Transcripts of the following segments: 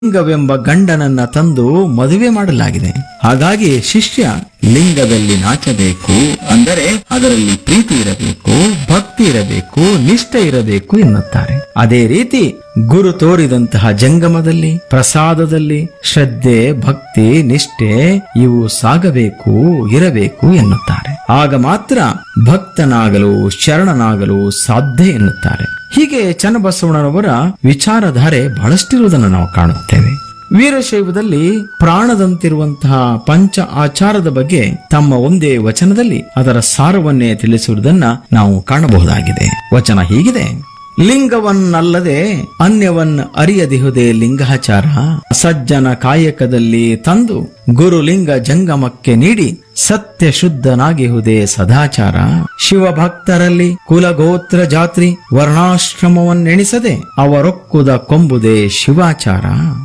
ಲಿಂಗವೆಂಬ ಗಂಡನನ್ನ ತಂದು ಮದುವೆ ಮಾಡಲಾಗಿದೆ ಹಾಗಾಗಿ ಶಿಷ್ಯ ಲಿಂಗದಲ್ಲಿ ನಾಚಬೇಕು ಅಂದರೆ ಅದರಲ್ಲಿ ಪ್ರೀತಿ ಇರಬೇಕು ಭಕ್ತಿ ಇರಬೇಕು ನಿಷ್ಠೆ ಇರಬೇಕು ಎನ್ನುತ್ತಾರೆ ಅದೇ ರೀತಿ ಗುರು ತೋರಿದಂತಹ ಜಂಗಮದಲ್ಲಿ ಪ್ರಸಾದದಲ್ಲಿ ಶ್ರದ್ಧೆ ಭಕ್ತಿ ನಿಷ್ಠೆ ಇವು ಸಾಗಬೇಕು ಇರಬೇಕು ಎನ್ನುತ್ತಾರೆ ಆಗ ಮಾತ್ರ ಭಕ್ತನಾಗಲು ಶರಣನಾಗಲು ಸಾಧ್ಯ ಎನ್ನುತ್ತಾರೆ ಹೀಗೆ ಚನ್ನಬಸವಣ್ಣನವರ ವಿಚಾರಧಾರೆ ಬಹಳಷ್ಟಿರುವುದನ್ನು ನಾವು ಕಾಣುತ್ತೇವೆ ವೀರಶೈವದಲ್ಲಿ ಪ್ರಾಣದಂತಿರುವಂತಹ ಪಂಚ ಆಚಾರದ ಬಗ್ಗೆ ತಮ್ಮ ಒಂದೇ ವಚನದಲ್ಲಿ ಅದರ ಸಾರವನ್ನೇ ತಿಳಿಸುವುದನ್ನ ನಾವು ಕಾಣಬಹುದಾಗಿದೆ ವಚನ ಹೀಗಿದೆ ಲಿಂಗವನ್ನಲ್ಲದೆ ಅನ್ಯವನ್ ಅರಿಯದಿಹುದೇ ಲಿಂಗಾಚಾರ ಸಜ್ಜನ ಕಾಯಕದಲ್ಲಿ ತಂದು ಗುರುಲಿಂಗ ಜಂಗಮಕ್ಕೆ ನೀಡಿ ಸತ್ಯ ಶುದ್ಧನಾಗಿಹುದೇ ಸದಾಚಾರ ಶಿವಭಕ್ತರಲ್ಲಿ ಕುಲಗೋತ್ರ ಜಾತ್ರಿ ವರ್ಣಾಶ್ರಮವನ್ನೆಣಿಸದೆ ಅವರೊಕ್ಕುದ ಕೊಂಬುದೇ ಶಿವಾಚಾರ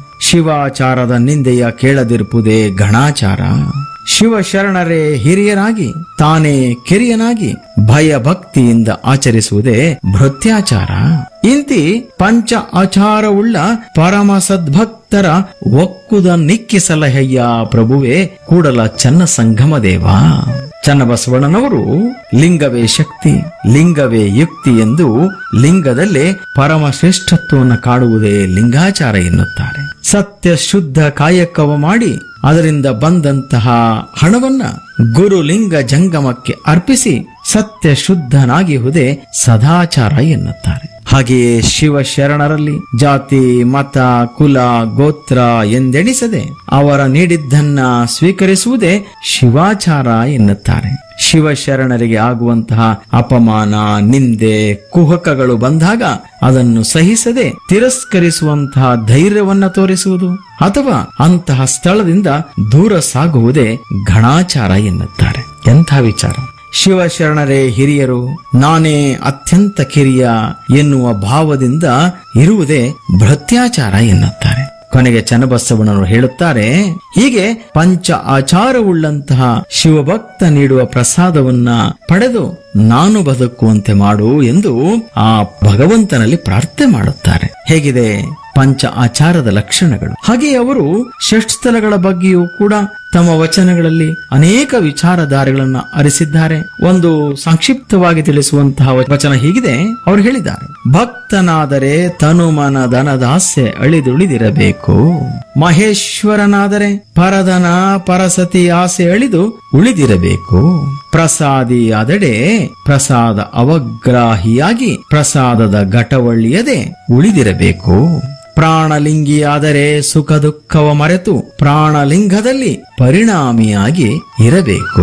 ಶಿವಾಚಾರದ ನಿಂದೆಯ ಕೇಳದಿರ್ಪುದೇ ಗಣಾಚಾರ ಶಿವಶರಣರೇ ಹಿರಿಯರಾಗಿ ತಾನೇ ಕಿರಿಯನಾಗಿ ಭಯ ಭಕ್ತಿಯಿಂದ ಆಚರಿಸುವುದೇ ಭೃತ್ಯಾಚಾರ ಇಂತಿ ಪಂಚ ಆಚಾರವುಳ್ಳ ಪರಮ ಸದ್ಭಕ್ತರ ಒಕ್ಕುದ ನಿಕ್ಕಿಸಲಹಯ್ಯ ಪ್ರಭುವೇ ಕೂಡಲ ಚನ್ನ ಸಂಗಮ ದೇವ ಚನ್ನಬಸವಣ್ಣನವರು ಲಿಂಗವೇ ಶಕ್ತಿ ಲಿಂಗವೇ ಯುಕ್ತಿ ಎಂದು ಲಿಂಗದಲ್ಲೇ ಪರಮ ಶ್ರೇಷ್ಠತ್ವವನ್ನು ಕಾಡುವುದೇ ಲಿಂಗಾಚಾರ ಎನ್ನುತ್ತಾರೆ ಸತ್ಯ ಶುದ್ಧ ಕಾಯಕವ ಮಾಡಿ ಅದರಿಂದ ಬಂದಂತಹ ಹಣವನ್ನ ಗುರು ಲಿಂಗ ಜಂಗಮಕ್ಕೆ ಅರ್ಪಿಸಿ ಸತ್ಯ ಶುದ್ಧನಾಗಿಹುದೇ ಸದಾಚಾರ ಎನ್ನುತ್ತಾರೆ ಹಾಗೆಯೇ ಶಿವ ಶರಣರಲ್ಲಿ ಜಾತಿ ಮತ ಕುಲ ಗೋತ್ರ ಎಂದೆಣಿಸದೆ ಅವರ ನೀಡಿದ್ದನ್ನ ಸ್ವೀಕರಿಸುವುದೇ ಶಿವಾಚಾರ ಎನ್ನುತ್ತಾರೆ ಶಿವಶರಣರಿಗೆ ಆಗುವಂತಹ ಅಪಮಾನ ನಿಂದೆ ಕುಹಕಗಳು ಬಂದಾಗ ಅದನ್ನು ಸಹಿಸದೆ ತಿರಸ್ಕರಿಸುವಂತಹ ಧೈರ್ಯವನ್ನ ತೋರಿಸುವುದು ಅಥವಾ ಅಂತಹ ಸ್ಥಳದಿಂದ ದೂರ ಸಾಗುವುದೇ ಘಣಾಚಾರ ಎನ್ನುತ್ತಾರೆ ಎಂಥ ವಿಚಾರ ಶಿವಶರಣರೇ ಹಿರಿಯರು ನಾನೇ ಅತ್ಯಂತ ಕಿರಿಯ ಎನ್ನುವ ಭಾವದಿಂದ ಇರುವುದೇ ಭೃತ್ಯಾಚಾರ ಎನ್ನುತ್ತಾರೆ ಕೊನೆಗೆ ಚನ್ನಬಸವಣ್ಣರು ಹೇಳುತ್ತಾರೆ ಹೀಗೆ ಪಂಚ ಆಚಾರವುಳ್ಳಂತಹ ಶಿವಭಕ್ತ ನೀಡುವ ಪ್ರಸಾದವನ್ನ ಪಡೆದು ನಾನು ಬದುಕುವಂತೆ ಮಾಡು ಎಂದು ಆ ಭಗವಂತನಲ್ಲಿ ಪ್ರಾರ್ಥನೆ ಮಾಡುತ್ತಾರೆ ಹೇಗಿದೆ ಪಂಚ ಆಚಾರದ ಲಕ್ಷಣಗಳು ಹಾಗೆ ಅವರು ಷಟ್ಸ್ಥಲಗಳ ಬಗ್ಗೆಯೂ ಕೂಡ ತಮ್ಮ ವಚನಗಳಲ್ಲಿ ಅನೇಕ ವಿಚಾರಧಾರೆಗಳನ್ನ ಅರಿಸಿದ್ದಾರೆ ಒಂದು ಸಂಕ್ಷಿಪ್ತವಾಗಿ ತಿಳಿಸುವಂತಹ ವಚನ ಹೀಗಿದೆ ಅವರು ಹೇಳಿದ್ದಾರೆ ಭಕ್ತನಾದರೆ ತನುಮನ ದನದಾಸೆ ಅಳಿದುಳಿದಿರಬೇಕು ಮಹೇಶ್ವರನಾದರೆ ಪರದನ ಪರಸತಿ ಆಸೆ ಅಳಿದು ಉಳಿದಿರಬೇಕು ಪ್ರಸಾದಿ ಅದಡೆ ಪ್ರಸಾದ ಅವಗ್ರಾಹಿಯಾಗಿ ಪ್ರಸಾದದ ಘಟವಳ್ಳಿಯದೆ ಉಳಿದಿರಬೇಕು ಪ್ರಾಣಲಿಂಗಿಯಾದರೆ ಸುಖ ದುಃಖವ ಮರೆತು ಪ್ರಾಣಲಿಂಗದಲ್ಲಿ ಪರಿಣಾಮಿಯಾಗಿ ಇರಬೇಕು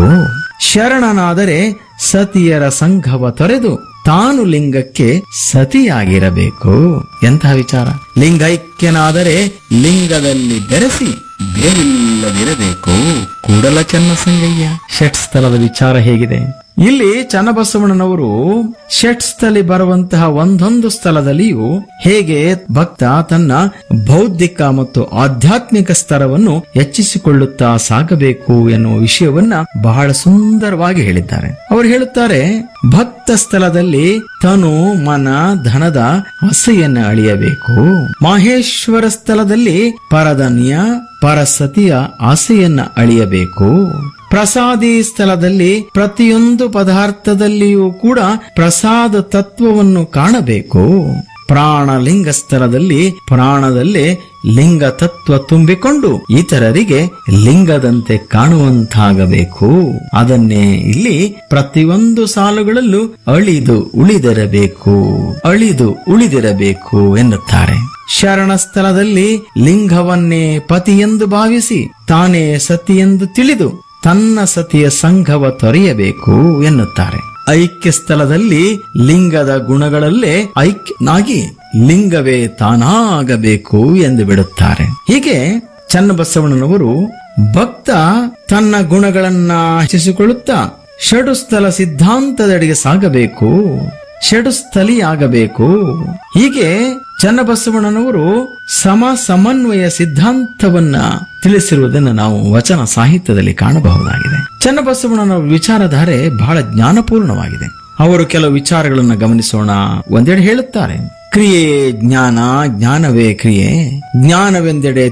ಶರಣನಾದರೆ ಸತಿಯರ ಸಂಘವ ತೊರೆದು ತಾನು ಲಿಂಗಕ್ಕೆ ಸತಿಯಾಗಿರಬೇಕು ಎಂಥ ವಿಚಾರ ಲಿಂಗೈಕ್ಯನಾದರೆ ಲಿಂಗದಲ್ಲಿ ಬೆರೆಸಿ ಬೇರಿಲ್ಲದಿರಬೇಕು ಕೂಡಲ ಚೆನ್ನ ಸಂಗಯ್ಯ ಷಟ್ ಸ್ಥಳದ ವಿಚಾರ ಹೇಗಿದೆ ಇಲ್ಲಿ ಚನ್ನಬಸವಣ್ಣನವರು ಷಟ್ ಸ್ಥಳಿ ಬರುವಂತಹ ಒಂದೊಂದು ಸ್ಥಳದಲ್ಲಿಯೂ ಹೇಗೆ ಭಕ್ತ ತನ್ನ ಬೌದ್ಧಿಕ ಮತ್ತು ಆಧ್ಯಾತ್ಮಿಕ ಸ್ತರವನ್ನು ಹೆಚ್ಚಿಸಿಕೊಳ್ಳುತ್ತಾ ಸಾಗಬೇಕು ಎನ್ನುವ ವಿಷಯವನ್ನ ಬಹಳ ಸುಂದರವಾಗಿ ಹೇಳಿದ್ದಾರೆ ಅವರು ಹೇಳುತ್ತಾರೆ ಭಕ್ತ ಸ್ಥಳದಲ್ಲಿ ತನು ಮನ ಧನದ ಆಸೆಯನ್ನ ಅಳಿಯಬೇಕು ಮಾಹೇಶ್ವರ ಸ್ಥಳದಲ್ಲಿ ಪರದನ್ಯ ಪರಸತಿಯ ಆಸೆಯನ್ನ ಅಳಿಯಬೇಕು ಪ್ರಸಾದಿ ಸ್ಥಳದಲ್ಲಿ ಪ್ರತಿಯೊಂದು ಪದಾರ್ಥದಲ್ಲಿಯೂ ಕೂಡ ಪ್ರಸಾದ ತತ್ವವನ್ನು ಕಾಣಬೇಕು ಪ್ರಾಣಲಿಂಗ ಸ್ಥಳದಲ್ಲಿ ಪ್ರಾಣದಲ್ಲೇ ಲಿಂಗ ತತ್ವ ತುಂಬಿಕೊಂಡು ಇತರರಿಗೆ ಲಿಂಗದಂತೆ ಕಾಣುವಂತಾಗಬೇಕು ಅದನ್ನೇ ಇಲ್ಲಿ ಪ್ರತಿಯೊಂದು ಸಾಲುಗಳಲ್ಲೂ ಅಳಿದು ಉಳಿದಿರಬೇಕು ಅಳಿದು ಉಳಿದಿರಬೇಕು ಎನ್ನುತ್ತಾರೆ ಶರಣ ಸ್ಥಳದಲ್ಲಿ ಲಿಂಗವನ್ನೇ ಪತಿಯೆಂದು ಭಾವಿಸಿ ತಾನೇ ಸತಿಯೆಂದು ತಿಳಿದು ತನ್ನ ಸತಿಯ ಸಂಘವ ತೊರೆಯಬೇಕು ಎನ್ನುತ್ತಾರೆ ಐಕ್ಯ ಸ್ಥಳದಲ್ಲಿ ಲಿಂಗದ ಗುಣಗಳಲ್ಲೇ ಐಕ್ಯನಾಗಿ ಲಿಂಗವೇ ತಾನಾಗಬೇಕು ಎಂದು ಬಿಡುತ್ತಾರೆ ಹೀಗೆ ಚನ್ನಬಸವಣ್ಣನವರು ಭಕ್ತ ತನ್ನ ಗುಣಗಳನ್ನ ಹೆಚ್ಚಿಸಿಕೊಳ್ಳುತ್ತಾ ಷಡುಸ್ಥಲ ಸಿದ್ಧಾಂತದೆಡೆಗೆ ಸಾಗಬೇಕು ಷಡುಸ್ಥಲಿಯಾಗಬೇಕು ಹೀಗೆ ಚನ್ನಬಸವಣ್ಣನವರು ಸಮ ಸಮನ್ವಯ ಸಿದ್ಧಾಂತವನ್ನ ತಿಳಿಸಿರುವುದನ್ನು ನಾವು ವಚನ ಸಾಹಿತ್ಯದಲ್ಲಿ ಕಾಣಬಹುದಾಗಿದೆ ಚನ್ನಬಸವಣ್ಣನವರ ವಿಚಾರಧಾರೆ ಬಹಳ ಜ್ಞಾನಪೂರ್ಣವಾಗಿದೆ ಅವರು ಕೆಲವು ವಿಚಾರಗಳನ್ನು ಗಮನಿಸೋಣ ಒಂದೆಡೆ ಹೇಳುತ್ತಾರೆ ಕ್ರಿಯೆಯೇ ಜ್ಞಾನ ಜ್ಞಾನವೇ ಕ್ರಿಯೆ ಜ್ಞಾನವೆಂದೆಡೆ